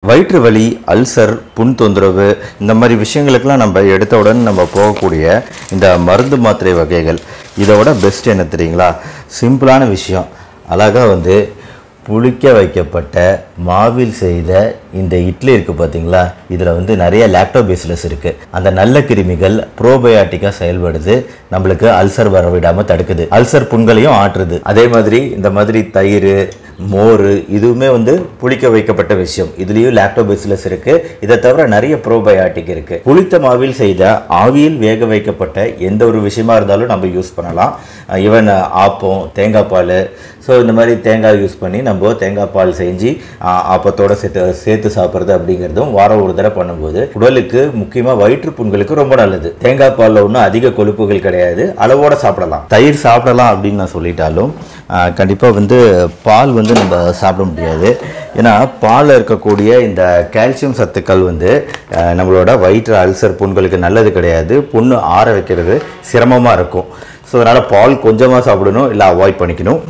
வயிற்று வலி அல்சர் புண் தொந்தரவு இந்த மாதிரி விஷயங்களுக்கெல்லாம் நம்ம எடுத்தவுடன் நம்ம போகக்கூடிய இந்த மருந்து மாத்திரை வகைகள் இதோட பெஸ்ட் என்ன தெரியுங்களா சிம்பிளான விஷயம் அழகாக வந்து புளிக்க வைக்கப்பட்ட மாவில் செய்த இந்த இட்லி இருக்குது பார்த்தீங்களா இதில் வந்து நிறைய லாக்டோபேசிலஸ் இருக்குது அந்த நல்ல கிருமிகள் ப்ரோபயாட்டிக்காக செயல்படுது நம்மளுக்கு அல்சர் வர விடாமல் தடுக்குது அல்சர் புண்களையும் ஆற்றுது அதே மாதிரி இந்த மாதிரி தயிர் மோர் இதுவுமே வந்து புளிக்க வைக்கப்பட்ட விஷயம் இதுலேயும் லாக்டோபேசிலஸ் இருக்குது இதை தவிர நிறைய ப்ரோபயாட்டிக் இருக்குது புளித்த மாவில் செய்த ஆவியில் வேக வைக்கப்பட்ட எந்த ஒரு விஷயமா இருந்தாலும் நம்ம யூஸ் பண்ணலாம் ஈவன் ஆப்பம் தேங்காய் பால் ஸோ இந்த மாதிரி தேங்காய் யூஸ் பண்ணி நம்ம தேங்காய் பால் செஞ்சு ஆ, ஆப்பத்தோட சேர்த்து சேர்த்து சாப்பிட்றது அப்படிங்கிறதும் வாரம் ஒரு தடவை பண்ணும்போது உடலுக்கு முக்கியமாக வயிற்று புண்களுக்கு ரொம்ப நல்லது தேங்காய் பாலில் ஒன்றும் அதிக கொழுப்புகள் கிடையாது அளவோட சாப்பிடலாம் தயிர் சாப்பிடலாம் அப்படின்னு நான் சொல்லிட்டாலும் கண்டிப்பாக வந்து பால் வந்து நம்ம சாப்பிட முடியாது ஏன்னா பாலில் இருக்கக்கூடிய இந்த கால்சியம் சத்துக்கள் வந்து ஆ, நம்மளோட வயிற்று அல்சர் புண்களுக்கு நல்லது கிடையாது புண்ணு ஆற வைக்கிறது சிரமமாக இருக்கும் ஸோ அதனால் பால் கொஞ்சமாக சாப்பிடணும் இல்லை அவாய்ட் பண்ணிக்கணும்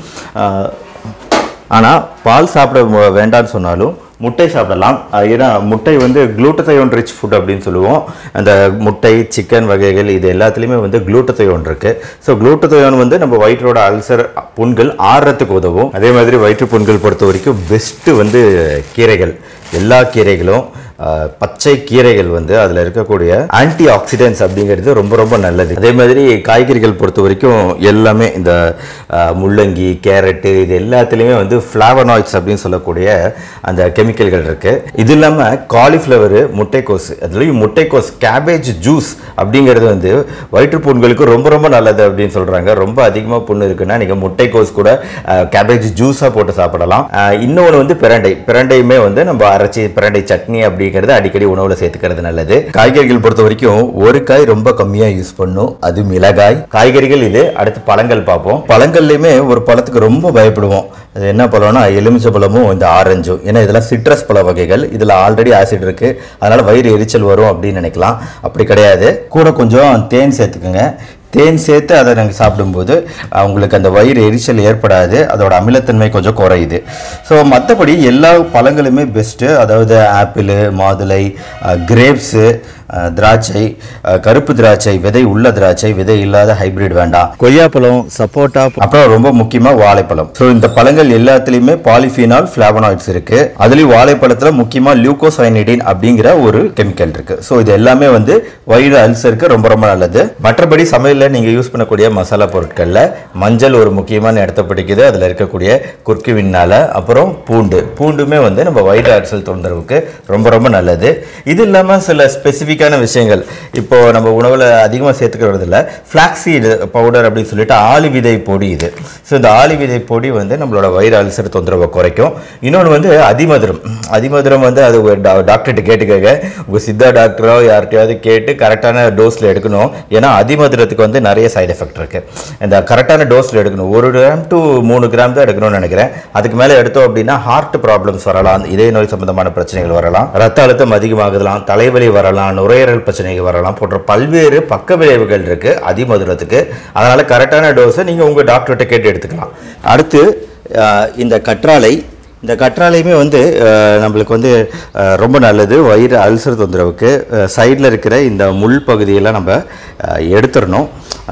ஆனால் பால் சாப்பிட மு- வேண்டாம்னு சொன்னாலும் முட்டை சாப்பிடலாம் அஹ் ஏன்னா முட்டை வந்து குளூட்டத்தையோன் ரிச் ஃபுட் அப்படின்னு சொல்லுவோம் அந்த முட்டை சிக்கன் வகைகள் இது எல்லாத்துலேயுமே வந்து குளூட்டத்தையோன் இருக்குது ஸோ குளூட்டத்தையோன் வந்து நம்ம வயிற்றோட அல்சர் புண்கள் ஆறுறதுக்கு உதவும் அதே மாதிரி வயிற்று புண்கள் பொறுத்த வரைக்கும் பெஸ்ட்டு வந்து கீரைகள் எல்லா கீரைகளும் அஹ், பச்சை கீரைகள் வந்து அதில் இருக்கக்கூடிய ஆன்டி ஆக்சிடென்ட்ஸ் அப்படிங்கிறது ரொம்ப ரொம்ப நல்லது அதே மாதிரி காய்கறிகள் பொறுத்த வரைக்கும் எல்லாமே இந்த அஹ், முள்ளங்கி கேரட்டு இது எல்லாத்துலேயுமே வந்து ஃப்ளாவனாய்ட்ஸ் அப்படின்னு சொல்லக்கூடிய அந்த கெமிக்கல்கள் இருக்கு இது இல்லாமல் காலிஃப்ளவரு முட்டைக்கோஸ் அதுலேயும் முட்டைக்கோஸ் கேபேஜ் ஜூஸ் அப்படிங்கிறது வந்து வயிற்றுப்புண்களுக்கு ரொம்ப ரொம்ப நல்லது அப்படின்னு சொல்கிறாங்க ரொம்ப அதிகமாக புண்ணு இருக்குன்னா நீங்கள் முட்டைக்கோஸ் கூட கேபேஜ் ஜூஸாக போட்டு சாப்பிடலாம் இன்னொன்று வந்து பிரண்டை பிரண்டையுமே வந்து நம்ம அரைச்சி பிரண்டை சட்னி அப்படிங்கிறது அடிக்கடி உணவில் சேர்த்துக்கிறது நல்லது காய்கறிகள் பொறுத்த வரைக்கும் ஒரு காய் ரொம்ப கம்மியாக யூஸ் பண்ணும் அது மிளகாய் காய்கறிகள் இது அடுத்து பழங்கள் பார்ப்போம் பழங்கள்லையுமே ஒரு பழத்துக்கு ரொம்ப பயப்படுவோம் அது என்ன பழம்னா எலுமிச்சை பழமும் இந்த ஆரஞ்சும் ஏன்னா இதெல்லாம் சிட்ரஸ் பழ வகைகள் இதில் ஆல்ரெடி ஆசிட் இருக்கு அதனால வயிறு எரிச்சல் வரும் அப்படின்னு நினைக்கலாம் அப்படி கிடையாது கூட கொஞ்சம் தேன் சேர்த்துக்குங்க தேன் சேர்த்து அதை நாங்கள் சாப்பிடும்போது அஹ், உங்களுக்கு அந்த வயிறு எரிச்சல் ஏற்படாது அதோட அமிலத்தன்மை கொஞ்சம் குறையுது ஸோ மற்றபடி எல்லா பழங்களுமே பெஸ்ட்டு அதாவது ஆப்பிள் மாதுளை கிரேப்ஸு திராட்சை அஹ், கருப்பு திராட்சை விதை உள்ள திராட்சை விதை இல்லாத ஹைபிரிட் வேண்டாம் கொய்யாப்பழம் சப்போட்டா அப்புறம் ரொம்ப முக்கியமாக வாழைப்பழம் ஸோ இந்த பழங்கள் எல்லாத்துலேயுமே பாலிஃபினால் ஃப்ளாவனாய்ட்ஸ் இருக்கு அதுலேயும் வாழைப்பழத்தில் முக்கியமாக லியூகோசைனிடின் அப்படிங்கிற ஒரு கெமிக்கல் இருக்கு ஸோ இது எல்லாமே வந்து வயிறு அல்சருக்கு ரொம்ப ரொம்ப நல்லது மற்றபடி சமையலில் நீங்கள் யூஸ் பண்ணக்கூடிய மசாலா பொருட்களில் மஞ்சள் ஒரு முக்கியமான இடத்த பிடிக்குது அதில் இருக்கக்கூடிய குறுக்குவின்னால அப்புறம் பூண்டு பூண்டுமே வந்து நம்ம வயிறு அல்சல் தொந்தரவுக்கு ரொம்ப ரொம்ப நல்லது இது இல்லாமல் சில ஸ்பெசிஃபிக்கான விஷயங்கள் இப்போ நம்ம உணவில் அதிகமாக சேர்த்துக்கிறது இல்லை ஃப்ளாக்ஸீடு பவுடர் அப்படின்னு சொல்லிட்டு ஆளி விதை பொடி இது ஸோ இந்த ஆளி விதை பொடி வந்து நம்மளோட வயிறு அல்சர் தொந்தரவை குறைக்கும் இன்னொன்று வந்து அதிமதுரம் அதிமதுரம் வந்து அது ஒரு டா- டாக்டர்கிட்ட கேட்டுக்கங்க உங்கள் சித்தா டாக்டரோ யார்கிட்டயாவது கேட்டு கரெக்டான டோஸில் எடுக்கணும் ஏன்னா அதிமதுரத்துக்கு வந்து நிறைய சைடு எஃபெக்ட் இருக்குது இந்த கரெக்டான டோஸில் எடுக்கணும் ஒரு கிராம் டு மூணு கிராம் தான் எடுக்கணும்னு நினைக்கிறேன் அதுக்கு மேலே எடுத்தோம் அப்படின்னா ஹார்ட் ப்ராப்ளம்ஸ் வரலாம் இதய நோய் சம்பந்தமான பிரச்சனைகள் வரலாம் ரத்த அழுத்தம் அதிகமாகலாம் தலைவலி வரலாம் நுரையீரல் பிரச்சனைகள் வரலாம் போன்ற பல்வேறு பக்க விளைவுகள் இருக்குது அதிமதுரத்துக்கு அதனால் கரெக்டான டோஸை நீங்கள் உங்கள் டாக்டர்கிட்ட கேட்டு எடுத்துக்கலாம் அடுத்து அஹ், இந்த கற்றாழை இந்த கற்றாழையுமே வந்து அஹ், நம்மளுக்கு வந்து அஹ், ரொம்ப நல்லது வயிறு அல்சர் தொந்தரவுக்கு சைடில் இருக்கிற இந்த முள் பகுதியெல்லாம் நம்ம அஹ், எடுத்துடணும்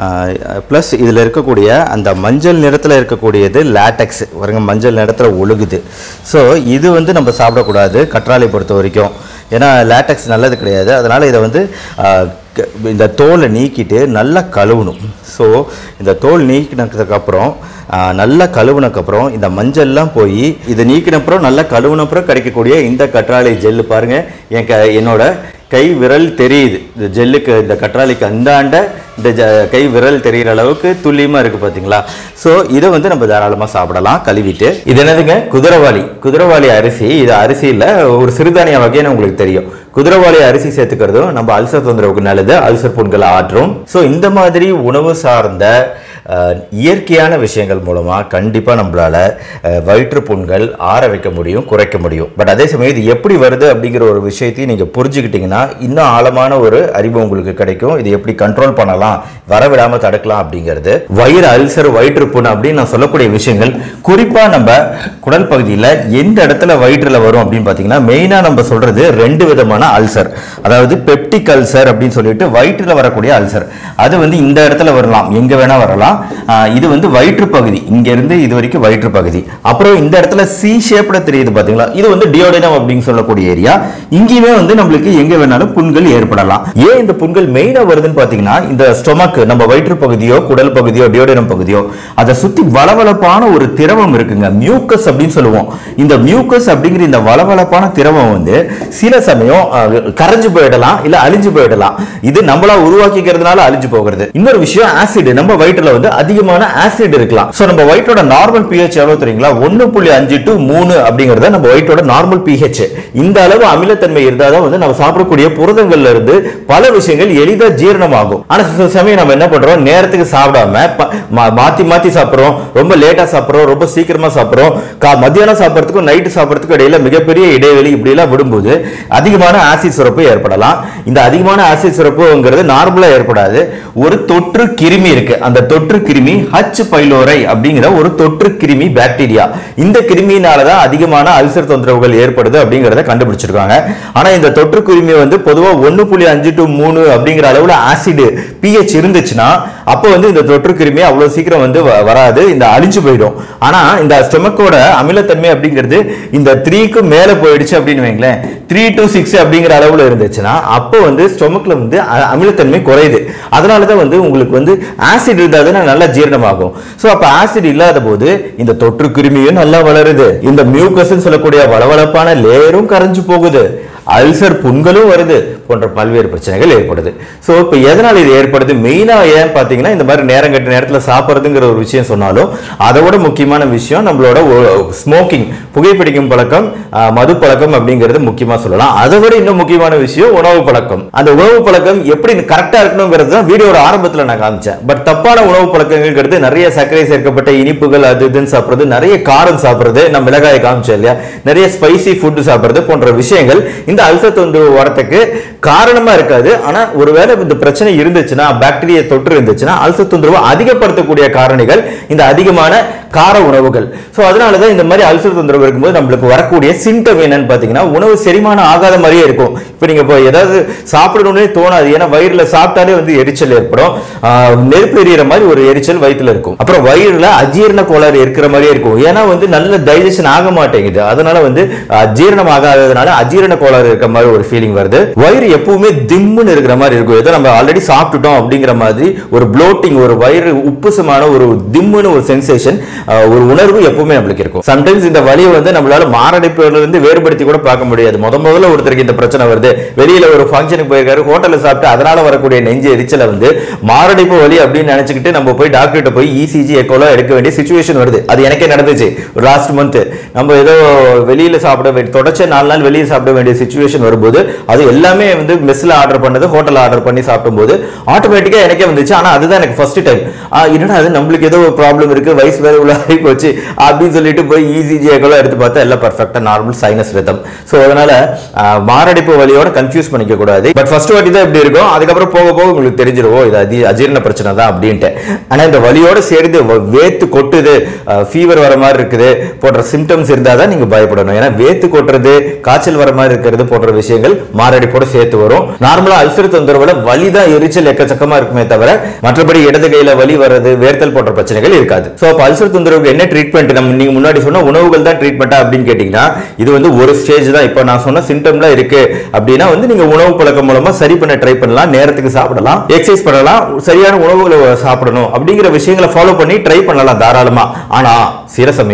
ப்ளஸ் இதில் இருக்கக்கூடிய அந்த மஞ்சள் நிறத்தில் இருக்கக்கூடியது லேட்டக்ஸ் பாருங்க மஞ்சள் நிறத்தில் ஒழுகுது ஸோ இது வந்து நம்ம சாப்பிடக்கூடாது கற்றாழை பொறுத்த வரைக்கும் ஏன்னா லேட்டக்ஸ் நல்லது கிடையாது அதனால் இதை வந்து அஹ், க- இந்த தோலை நீக்கிட்டு நல்லா கழுவணும் ஸோ இந்த தோல் நீக்கினதுக்கப்புறம் நல்லா கழுவுனக்கப்புறம் இந்த மஞ்சள்லாம் போய் இதை நீக்கினப்புறம் நல்லா கழுவுனப்புறம் கிடைக்கக்கூடிய இந்த கற்றாழை ஜெல்லு பாருங்கள் என் க என்னோட கை விரல் தெரியுது இந்த ஜெல்லுக்கு இந்த கற்றாழைக்கு அந்தாண்ட இந்த ஜ கை விரல் தெரிகிற அளவுக்கு துல்லியமாக இருக்குது பார்த்தீங்களா ஸோ இதை வந்து நம்ம தாராளமாக சாப்பிடலாம் கழுவிட்டு இது என்னதுங்க குதிரவாளி குதிரவாளி அரிசி இது அரிசியில் ஒரு சிறுதானிய வகைன்னு உங்களுக்கு தெரியும் குதிரவாளி அரிசி சேர்த்துக்கிறதும் நம்ம அல்சர் தொந்தரவுக்கு நல்லது அல்சர் புண்களை ஆற்றும் ஸோ இந்த மாதிரி உணவு சார்ந்த அஹ், இயற்கையான விஷயங்கள் மூலமாக கண்டிப்பாக நம்மளால அஹ், வயிற்று புண்கள் ஆற வைக்க முடியும் குறைக்க முடியும் பட் அதே சமயம் இது எப்படி வருது அப்படிங்கிற ஒரு விஷயத்தையும் நீங்கள் புரிஞ்சுக்கிட்டீங்கன்னா இன்னும் ஆழமான ஒரு அறிவு உங்களுக்கு கிடைக்கும் இது எப்படி கண்ட்ரோல் பண்ணலாம் வரவிடாமல் தடுக்கலாம் அப்படிங்கிறது வயிறு அல்சர் வயிற்று புண் அப்படின்னு நான் சொல்லக்கூடிய விஷயங்கள் குறிப்பாக நம்ம குடல் பகுதியில் எந்த இடத்துல வயிற்றில் வரும் அப்படின்னு பார்த்தீங்கன்னா மெயினாக நம்ம சொல்றது ரெண்டு விதமான அல்சர் அதாவது பெப்டிக் அல்சர் அப்படின்னு சொல்லிட்டு வயிற்றில் வரக்கூடிய அல்சர் அது வந்து இந்த இடத்துல வரலாம் எங்க வேணா வரலாம் ஆஹ் இது வந்து வயிற்று பகுதி இங்க இருந்து இது வரைக்கும் வயிற்று பகுதி அப்புறம் இந்த இடத்துல சி ஷேப்ல தெரியுது பாத்தீங்களா இது வந்து டியோடினம் அப்படின்னு சொல்லக்கூடிய ஏரியா இங்கேயுமே வந்து நம்மளுக்கு எங்க வேணாலும் புண்கள் ஏற்படலாம் ஏன் இந்த புண்கள் மெயினா வருதுன்னு பாத்தீங்கன்னா இந்த ஸ்டொமக் நம்ம வயிற்று பகுதியோ குடல் பகுதியோ டியோடினம் பகுதியோ அதை சுத்தி வளவளப்பான ஒரு திரவம் இருக்குங்க மியூக்கஸ் அப்படின்னு சொல்லுவோம் இந்த மியூக்கஸ் அப்படிங்கிற இந்த வளவளப்பான திரவம் வந்து சில சமயம் அஹ், கரைஞ்சு போயிடலாம் இல்ல அழிஞ்சு போயிடலாம் இது நம்மளா உருவாக்கிக்கிறதுனால அழிஞ்சு போகிறது இன்னொரு விஷயம் ஆசிட் நம்ம வயிற்றுல வந்து அதிகமான ஆசிட் இருக்கலாம் சோ நம்ம வயிற்றோட நார்மல் பிஹெச் எவ்வளவு தெரியுங்களா ஒன்னு புள்ளி அஞ்சு டு மூணு அப்படிங்கறத நம்ம வயிற்றோட நார்மல் பிஹெச் இந்த அளவு அமிலத்தன்மை இருந்தாதான் வந்து நம்ம சாப்பிடக்கூடிய புரதங்கள்ல இருந்து பல விஷயங்கள் எளிதா ஜீரணமாகும் ஆனா சில சமயம் நம்ம என்ன பண்றோம் நேரத்துக்கு சாப்பிடாம ப- மா- மாத்தி மாத்தி சாப்பிடுறோம் ரொம்ப லேட்டா சாப்பிடுறோம் ரொம்ப சீக்கிரமா சாப்பிடுறோம் கா மத்தியானம் சாப்பிடறதுக்கும் நைட்டு சாப்பிடறதுக்கும் இடையில மிகப்பெரிய இடைவெளி இப்படி எல்லாம் விடும்போது அதிகமான ஆசிட் சுரப்பு ஏற்படலாம் இந்த அதிகமான ஆசிட் சுரப்புங்கிறது நார்மலா ஏற்படாது ஒரு தொற்று கிருமி இருக்கு அந்த தொற்று கிருமி ஹச் பைலோரை அப்படிங்கிற ஒரு தொற்று கிருமி பாக்டீரியா இந்த கிருமியினால தான் அதிகமான அல்சர் தொந்தரவுகள் ஏற்படுது அப்படிங்கறத கண்டுபிடிச்சிருக்காங்க ஆனா இந்த தொற்று கிருமி வந்து பொதுவா ஒன்னு புள்ளி அஞ்சு டு மூணு அப்படிங்கிற அளவுல ஆசிட் பிஹெச் இருந்துச்சுன்னா அப்போ வந்து இந்த தொற்று கிருமி அவ்வளவு சீக்கிரம் வந்து வ- வராது இந்த அழிஞ்சு போயிடும் ஆனா இந்த ஸ்டொமக்கோட அமிலத்தன்மை அப்படிங்கிறது இந்த த்ரீக்கு மேல போயிடுச்சு அப்படின்னு வைங்களேன் த்ரீ டு சிக்ஸ் அப்படிங்கிற அளவுல இருந்துச்சுன்னா அப்போ வந்து ஸ்டொமக்ல வந்து அ- அமிலத்தன்மை குறையுது அதனால தான் வந்து உங்களுக்கு வந்து ஆசிட் இருந்தாதுன்னா நல்லா ஜீரணமாகும் ஸோ அப்போ ஆசிட் இல்லாத போது இந்த தொற்று கிருமியும் நல்லா வளருது இந்த மியூக்கஸ் சொல்லக்கூடிய வளவளப்பான லேயரும் கரைஞ்சு போகுது அல்சர் புண்களும் வருது போன்ற பல்வேறு பிரச்சனைகள் ஏற்படுது ஸோ இப்போ எதனால் இது ஏற்படுது மெயினாக ஏன் பார்த்தீங்கன்னா இந்த மாதிரி நேரம் கட்ட நேரத்தில் சாப்பிட்றதுங்கிற ஒரு விஷயம் சொன்னாலும் அதை விட முக்கியமான விஷயம் நம்மளோட ஸ்மோக்கிங் புகைப்பிடிக்கும் பழக்கம் ஆஹ், மது பழக்கம் அப்படிங்கிறது முக்கியமாக சொல்லலாம் அதை விட இன்னும் முக்கியமான விஷயம் உணவு பழக்கம் அந்த உணவு பழக்கம் எப்படி கரெக்டாக இருக்கணுங்கிறது தான் வீடியோட ஆரம்பத்தில் நான் காமிச்சேன் பட் தப்பான உணவு பழக்கங்கள்ங்கிறது நிறைய சர்க்கரை சேர்க்கப்பட்ட இனிப்புகள் அது இதுன்னு சாப்பிட்றது நிறைய காரம் சாப்பிட்றது நான் மிளகாயை காமிச்சேன் இல்லையா நிறைய ஸ்பைசி ஃபுட் சாப்பிட்றது போன்ற விஷயங்கள் இந்த அல்சர் தொந்தரவு வரத்துக்கு காரணமா இருக்காது ஆனா ஒருவேளை இந்த பிரச்சனை இருந்துச்சுன்னா பாக்டீரியா தொற்று இருந்துச்சுன்னா அல்சர் தொந்தரவு அதிகப்படுத்தக்கூடிய காரணிகள் இந்த அதிகமான கார உணவுகள் ஸோ அதனால தான் இந்த மாதிரி அல்சர் தொந்தரவு இருக்கும்போது நம்மளுக்கு வரக்கூடிய சிம்டம் என்னன்னு பார்த்தீங்கன்னா உணவு செரிமானம் ஆகாத மாதிரியே இருக்கும் இப்போ நீங்க இப்போ ஏதாவது சாப்பிடணும்னே தோணாது ஏன்னா வயிறுல சாப்பிட்டாலே வந்து எரிச்சல் ஏற்படும் ஆஹ் நெருப்பு எரியிற மாதிரி ஒரு எரிச்சல் வயிற்றுல இருக்கும் அப்புறம் வயிறுல அஜீரண கோளாறு இருக்கிற மாதிரியே இருக்கும் ஏன்னா வந்து நல்ல டைஜஷன் ஆக மாட்டேங்குது அதனால வந்து ஆஹ் ஜீரணம் ஆகாததுனால அஜீரண கோளாறு இருக்க மாதிரி ஒரு ஃபீலிங் வருது வயிறு எப்பவுமே திம்முன்னு இருக்கிற மாதிரி இருக்கும் ஏதோ நம்ம ஆல்ரெடி சாப்பிட்டுட்டோம் அப்படிங்கிற மாதிரி ஒரு ப்ளோட்டிங் ஒரு வயிறு உப்புசமான ஒரு திம்முன்னு ஒரு சென்சேஷன் ஒரு உணர்வு எப்பவுமே நம்மளுக்கு இருக்கும் சம்டைம்ஸ் இந்த வலியை வந்து நம்மளால மாரடைப்புல இருந்து வேறுபடுத்தி கூட பார்க்க முடியாது முத முதல்ல ஒருத்தருக்கு இந்த பிரச்சனை வருது வெளியில ஒரு ஃபங்க்ஷனுக்கு போயிருக்காரு ஹோட்டல்ல சாப்பிட்டு அதனால வரக்கூடிய நெஞ்சு எரிச்சலை வந்து மாரடைப்பு வலி அப்படின்னு நினைச்சுக்கிட்டு நம்ம போய் டாக்டர்கிட்ட போய் இசிஜி எக்கோலாம் எடுக்க வேண்டிய சுச்சுவேஷன் வருது அது எனக்கே நடந்துச்சு லாஸ்ட் மந்த் நம்ம ஏதோ வெளியில சாப்பிட வேண்டிய தொடர்ச்சியா நாலு நாள் வெளியே சாப்பிட வேண்டிய சுச்சுவேஷன் வரும்போது அது எல்லாமே வந்து மெஸ்ல ஆர்டர் பண்ணது ஹோட்டல்ல ஆர்டர் பண்ணி சாப்பிடும்போது ஆட்டோமேட்டிக்கா எனக்கே வந்துச்சு ஆனா அதுதான் எனக்கு ஃபர்ஸ்ட் டைம் என்னடா அது நம்மளுக்கு ஏதோ ப்ராப்ளம் இருக்கு வயசு வேற உள்ள ஆகி போச்சு அப்படின்னு சொல்லிட்டு போய் இசிஜி எக்கோலாம் எடுத்து பார்த்தா எல்லாம் பர்ஃபெக்டா நார்மல் சைனஸ் ரிதம் ஸோ அதனால ஆஹ், மாரடைப்பு வலியோட கன்ஃபியூஸ் பண்ணிக்க கூடாது பட் ஃபர்ஸ்ட் வாட்டி தான் இப்படி இருக்கும் அதுக்கப்புறம் போக போக உங்களுக்கு தெரிஞ்சிருவோம் இது அதி அஜீரண பிரச்சனை தான் அப்படின்ட்டு ஆனா இந்த வலியோட சேர்ந்து வ- வேத்து கொட்டுது ஃபீவர் வர மாதிரி இருக்குது போன்ற சிம்டம்ஸ் இருந்தால் தான் நீங்க பயப்படணும் ஏன்னா வேத்து கொட்டுறது காய்ச்சல் வர மாதிரி இருக்கிறது போன்ற விஷயங்கள் மாரடைப்போட சேர்த்து வரும் நார்மலா அல்சர் தொந்தரவுல வலி தான் எரிச்சல் எக்கச்சக்கமா இருக்குமே தவிர மற்றபடி இடது கையில வலி வர்றது வேர்த்தல் போன்ற பிரச்சனைகள் இருக்காது ஸோ அப்போ அல்சர் தொந்தரவுக்கு என்ன ட்ரீட்மெண்ட் நம்ம நீங்க முன்னாடி சொன்ன உணவுகள் தான் ட்ரீட்மெண்ட்டா அப்படின்னு கேட்டீங்கன்னா இது வந்து ஒரு ஸ்டேஜ் தான் இப்போ நான் சொன்ன சிம்டம்லாம் இருக்கு அப்படின்னா வந்து நீங்க உணவு பழக்கம் மூலமா சரி பண்ண ட்ரை பண்ணலாம் நேரத்துக்கு சாப்பிடலாம் எக்ஸசைஸ் பண்ணலாம் சரியான உணவுகளை சாப்பிடணும் அப்படிங்கிற விஷயங்களை ஃபாலோ பண்ணி ட்ரை பண்ணலாம் தாராளமா ஆனா சில சமயம்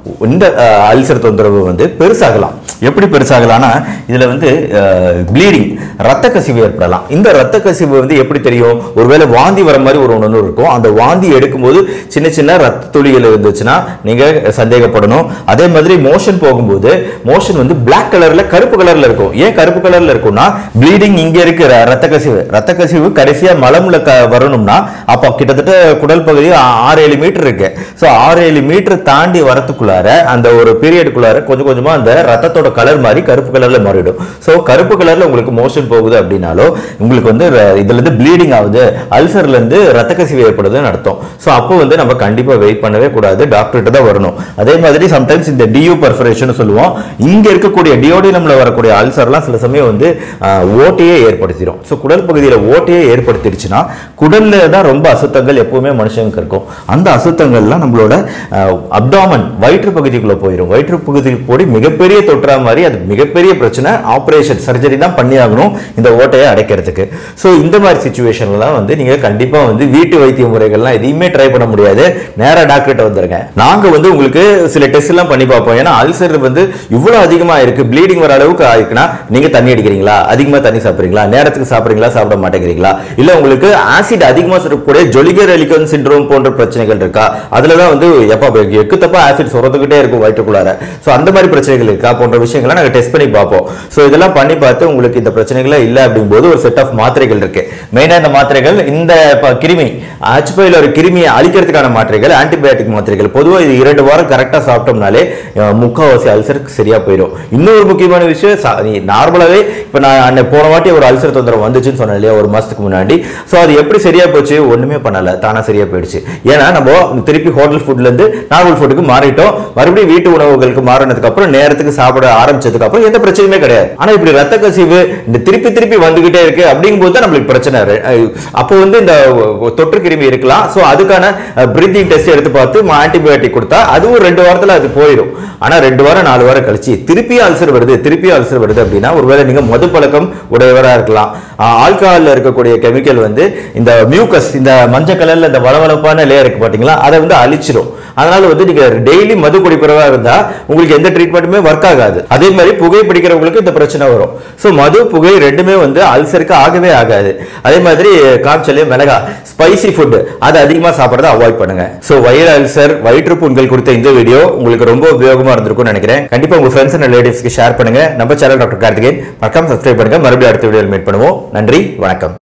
இந்த அல்சர் தொந்தரவு வந்து பெருசாகலாம் எப்படி பெருசாகலாம்னா இதுல வந்து ப்ளீடிங் ரத்த கசிவு ஏற்படலாம் இந்த ரத்த கசிவு வந்து எப்படி தெரியும் ஒருவேளை வாந்தி வர மாதிரி ஒரு ஒன்று இருக்கும் அந்த வாந்தி எடுக்கும்போது சின்ன சின்ன ரத்த துளிகள் இருந்துச்சுன்னா நீங்க சந்தேகப்படணும் அதே மாதிரி மோஷன் போகும்போது மோஷன் வந்து Black கலர்ல கருப்பு கலர்ல இருக்கும் ஏன் கருப்பு கலர்ல இருக்கும்னா ப்ளீடிங் இங்க இருக்கிற ரத்த கசிவு ரத்த கசிவு கடைசியா மலம்ல க வரணும்னா அப்போ கிட்டத்தட்ட குடல் பகுதி ஆ- ஆறு ஏழு மீட்டர் இருக்கு ஸோ ஆறு ஏழு மீட்டர் தாண்டி வரத்துக்குள்ளார அந்த ஒரு பீரியடுக்குள்ளார கொஞ்சம் கொஞ்சமா அந்த ரத்தத்தோட கலர் மாதிரி கருப்பு கலர்ல மாறிடும் ஸோ கருப்பு கலர்ல உங்களுக்கு மோஷன் போகுது அப்படின்னாலோ உங்களுக்கு வந்து ர- இதுல இருந்து ப்ளீடிங் ஆகுது அல்சர்ல இருந்து ரத்த கசிவு ஏற்படுதுன்னு அர்த்தம் ஸோ அப்போ வந்து நம்ம கண்டிப்பா வெயிட் பண்ணவே கூடாது டாக்டர்கிட்ட தான் வரணும் அதே மாதிரி சம்டைம்ஸ் இந்த டியூ பர்ஃபரேஷன் சொல்லுவோம் இங்க இருக்கக்கூடிய டியோடினம்ல வரக்கூடிய அல்சர்லாம் சில சமயம் வந்து ஆஹ், ஓட்டையே ஏற்படுத்திடும் ஸோ குடல் பகுதியில் ஓட்டையே ஏற்படுத்திடுச்சுன்னா குடல்ல தான் ரொம்ப அசுத்தங்கள் எப்பவுமே மனுஷனுக்கு இருக்கும் அந்த அசுத்தங்கள்லாம் நம்மளோட அப்டாமன் வயிற்று பகுதிக்குள்ள போயிடும் வயிற்று பகுதிக்கு போய் மிகப்பெரிய தொற்றா மாதிரி அது மிகப்பெரிய பிரச்சனை ஆப்ரேஷன் சர்ஜரி தான் பண்ணி ஆகணும் இந்த ஓட்டையை அடைக்கிறதுக்கு ஸோ இந்த மாதிரி சுச்சுவேஷன்லாம் வந்து நீங்க கண்டிப்பா வந்து வீட்டு வைத்திய முறைகள்லாம் எதையுமே ட்ரை பண்ண முடியாது நேரா டாக்டர்கிட்ட வந்துருங்க நாங்க வந்து உங்களுக்கு சில டெஸ்ட் எல்லாம் பண்ணி பார்ப்போம் ஏன்னா அல்சர் வந்து இவ்வளவு அதிகமா இருக்கு ப்ளீடிங் வர அளவுக்கு ஆயிருக்குன்னா நீங்க தண்ணி அடிக்கிறீங்களா அதிகமா தண்ணி சாப்பிடுறீங்களா நேரத்துக்கு சாப்பிடுறீங்களா சாப்பிட மாட்டேங்கிறீங்களா இல்ல உங்களுக்கு ஆசிட் அதிகமா சுரக்கக்கூடிய ஜொலிகர் எலிகன் சிண்ட்ரோம் போன்ற பிரச்சனைகள் இருக்கா அதுல தான் வந்து எப்ப எக்கு தப்பா ஆசிட் சுரந்துகிட்டே இருக்கும் வயிற்றுக்குள்ளார ஸோ அந்த மாதிரி பிரச்சனைகள் இருக்கா போன்ற விஷயங்களை நாங்க டெஸ்ட் பண்ணி பார்ப்போம் ஸோ இதெல்லாம் பண்ணி பார்த்து உங்களுக்கு இந்த பிரச்சனைகளே இல்லை அப்படிங்கும்போது ஒரு செட் ஆஃப் மாத்திரைகள் இருக்கு மெயினா இந்த மாத்திரைகள் இந்த ப- கிருமி ஹச்பையில் ஒரு கிருமியை அழிக்கிறதுக்கான மாத்திரைகள் ஆன்டிபயோட்டிக் மாத்திரைகள் பொதுவா இது இரண்டு வாரம் கரெக்டா சாப்பிட்டோம்னாலே அஹ், முக்காவாசி அல்சருக்கு சரியா போயிடும் இன்னொரு முக்கியமான விஷயம் சா- நீ நார்மலாவே இப்ப நான் அன்னை போன வாட்டி ஒரு அல்சர் தொந்தரவு வந்துச்சுன்னு சொன்னேன் இல்லையா ஒரு மாசத்துக்கு முன்னாடி சோ அது எப்படி சரியா போச்சு ஒண்ணுமே பண்ணல தானா சரியா போயிடுச்சு ஏன்னா நம்ம திருப்பி ஹோட்டல் ஃபுட்ல இருந்து நார்மல் ஃபுட்டுக்கு மாறிட்டோம் மறுபடியும் வீட்டு உணவுகளுக்கு மாறினதுக்கு அப்புறம் நேரத்துக்கு சாப்பிட ஆரம்பிச்சதுக்கு அப்புறம் எந்த பிரச்சனையுமே கிடையாது ஆனா இப்படி ரத்த கசிவு இந்த திருப்பி திருப்பி வந்துகிட்டே இருக்கு அப்படிங்கும்போது தான் நம்மளுக்கு பிரச்சனை அஹ் அப்போ வந்து இந்த தொற்று கிருமி இருக்கலாம் சோ அதுக்கான பிரீத்திங் டெஸ்ட் எடுத்து பார்த்து ஆன்டிபயோட்டிக் கொடுத்தா அதுவும் ரெண்டு வாரத்துல அது போயிடும் ஆனா ரெண்டு வாரம் நாலு வாரம் கழிச்சு திருப்பி அல்சர் வருது திருப்பி அல்சர் வருது அப்படின்னா ஒருவேளை நீங்க மது பழக்கம் உடையவரா இருக்கலாம் ஆல்கஹால்ல இருக்கக்கூடிய கெமிக்கல் வந்து இந்த மியூக்கஸ் இந்த மஞ்சள் கலர்ல இந்த வளவளப்பான லேயர் இருக்கு பாத்தீங்களா அதை வந்து அழிச்சிடும் அதனால வந்து நீங்க டெய்லி மது குடிக்கிறவா இருந்தா உங்களுக்கு எந்த ட்ரீட்மெண்ட்டுமே ஒர்க் ஆகாது அதே மாதிரி புகை பிடிக்கிறவங்களுக்கு இந்த பிரச்சனை வரும் சோ மது புகை ரெண்டுமே வந்து அல்சருக்கு ஆகவே ஆகாது அதே மாதிரி காய்ச்சல் மிளகா ஸ்பைசி ஃபுட் அதை அதிகமா சாப்பிடறத அவாய்ட் பண்ணுங்க சோ வயிறு அல்சர் வயிற்று புண்கள் குறித்த இந்த வீடியோ உங்களுக்கு ரொம்ப உபயோகமா இருந்திருக்கும்னு நினைக்கிறேன் கண்டிப்பா உங்க ஃப்ரெண்ட்ஸ் அண்ட் ரிலேட்டிவ்ஸ்க்கு ஷேர் பண்ணுங்க நம்ம சேனல் டாக்டர் கார்த்திகேயன் மறக்காம சப்ஸ்கிரைப் பண்ணுங்க மறுபடியும் அடுத்த வீடியோவில் மீட் பண்ணுவோம் நன்றி வணக்கம்